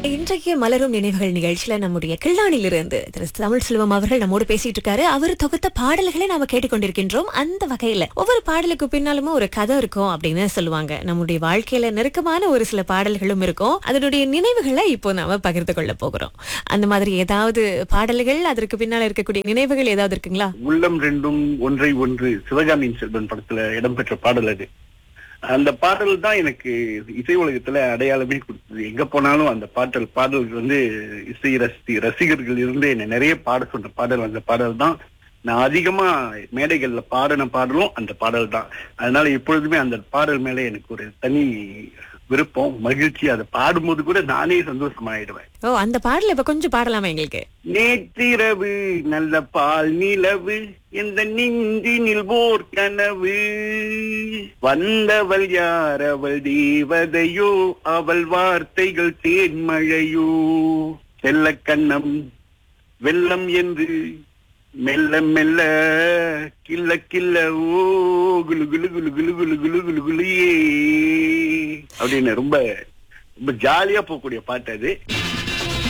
இன்றைக்கு மலரும் நினைவுகள் நிகழ்ச்சியில நம்முடைய கிள்ளானிலிருந்து திரு தமிழ் செல்வம் அவர்கள் நம்மோடு பேசிட்டு இருக்காரு அவர் தொகுத்த பாடல்களை நாம கேட்டுக்கொண்டிருக்கின்றோம் அந்த வகையில ஒவ்வொரு பாடலுக்கு பின்னாலுமே ஒரு கதை இருக்கும் அப்படின்னு சொல்லுவாங்க நம்முடைய வாழ்க்கையில நெருக்கமான ஒரு சில பாடல்களும் இருக்கும் அதனுடைய நினைவுகளை இப்போ நாம பகிர்ந்து கொள்ள போகிறோம் அந்த மாதிரி ஏதாவது பாடல்கள் அதற்கு பின்னால இருக்கக்கூடிய நினைவுகள் ஏதாவது இருக்குங்களா உள்ளம் ரெண்டும் ஒன்றை ஒன்று சிவகாமியின் செல்வன் படத்துல இடம்பெற்ற பாடல் அது அந்த பாடல் தான் எனக்கு இசை உலகத்துல அடையாளமே கொடுத்தது எங்க போனாலும் அந்த பாடல் பாடல் வந்து இசை ரசி ரசிகர்கள் இருந்து என்னை நிறைய பாட சொன்ன பாடல் அந்த பாடல் தான் நான் அதிகமா மேடைகள்ல பாடின பாடலும் அந்த பாடல் தான் அதனால எப்பொழுதுமே அந்த பாடல் மேல எனக்கு ஒரு தனி விருப்பம் மகிழ்ச்சி அதை பாடும்போது கூட நானே சந்தோஷமாயிடுவேன் ஓ அந்த பாடல் இப்ப கொஞ்சம் பாடலாமா எங்களுக்கு நேற்றிரவு நல்ல பால் நிலவு எந்த நெஞ்சினில் ஓர் கனவு வந்தவள் யார் அவள் தேவதையோ அவள் வார்த்தைகள் தேன்மழையோ செல்ல கண்ணம் வெள்ளம் என்று மெல்ல மெல்ல கில்ல கில்ல ஓ குலு குலு குலு குலு குலு குலு குலு குலுயே அப்படின்னு ரொம்ப ரொம்ப ஜாலியா போகக்கூடிய பாட்டு அது